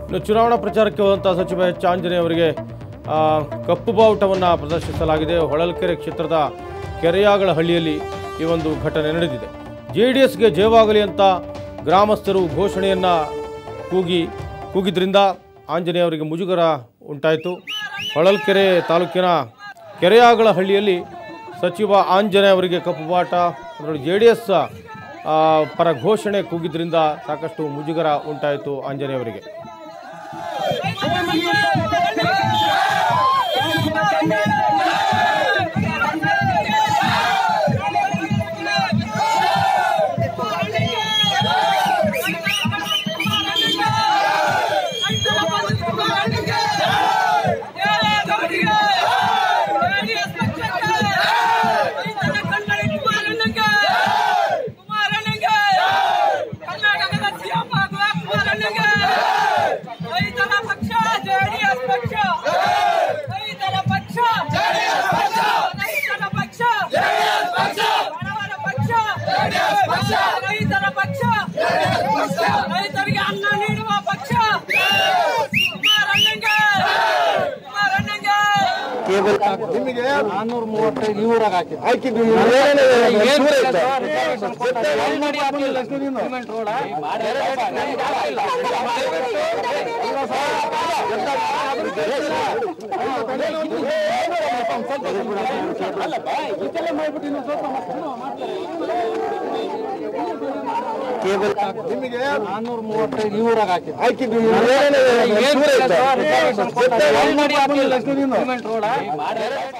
ಇನ್ನು ಚುನಾವಣಾ ಪ್ರಚಾರಕ್ಕೆ ಹೋದಂಥ ಸಚಿವ ಎಚ್ ಆಂಜನೇಯ ಅವರಿಗೆ ಆ, ಕಪ್ಪು ಬಾವುಟವನ್ನು ಪ್ರದರ್ಶಿಸಲಾಗಿದೆ ಹೊಳಲ್ಕೆರೆ ಕ್ಷೇತ್ರದ ಕೆರೆಯಾಗಳಹಳ್ಳಿಯಲ್ಲಿ ಈ ಒಂದು ಘಟನೆ ನಡೆದಿದೆ ಜೆ ಡಿ ಎಸ್ಗೆ ಜಯವಾಗಲಿ ಅಂತ ಗ್ರಾಮಸ್ಥರು ಘೋಷಣೆಯನ್ನು ಕೂಗಿ ಕೂಗಿದ್ರಿಂದ ಆಂಜನೇಯ ಅವರಿಗೆ ಮುಜುಗರ ಉಂಟಾಯಿತು ಹೊಳಲ್ಕೆರೆ ತಾಲೂಕಿನ ಕೆರೆಯಾಗಳಹಳ್ಳಿಯಲ್ಲಿ ಸಚಿವ ಆಂಜನೇಯ ಅವರಿಗೆ ಕಪ್ಪು ಬಾಟ ಅದರಲ್ಲಿ ಜೆ ಡಿ ಎಸ್ ಪರ ಘೋಷಣೆ ಕೂಗಿದ್ರಿಂದ ಸಾಕಷ್ಟು ಮುಜುಗರ ಉಂಟಾಯಿತು ಆಂಜನೇಯ ಅವರಿಗೆ ಕರ್ನಾಟಕದ ಸಿಎಂ ಆಗುವ ಕುಮಾರಣ್ಣಗೆ ರೈತರ ಪಕ್ಷ ಜೆಡಿಎಸ್ ಪಕ್ಷ ರೈತರ ಪಕ್ಷ ರೈತರ ಪಕ್ಷ ಬಡವರ ಪಕ್ಷ ರೈತರ ಪಕ್ಷ ರೈತರಿಗೆ ಅನ್ನ ನೀಡುವ ಪಕ್ಷ ಕುಮಾರಣ್ಣಗೆ ಕುಮಾರಣ್ಣಗೆ ನಿಮಗೆ ನಾನ್ನೂರ ಮೂವತ್ತೈದು ಇವ್ರಾಗ ಹಾಕಿದ್ರು ಹಾಕಿದ್ದು ನಿಮಗೆ ನಾನ್ನೂರ ಮೂವತ್ತೈದು ಇವ್ರಾಗ ಹಾಕಿದ್ರು ಹಾಕಿದ್ದು ಸಿಮೆಂಟ್ ರೋಡ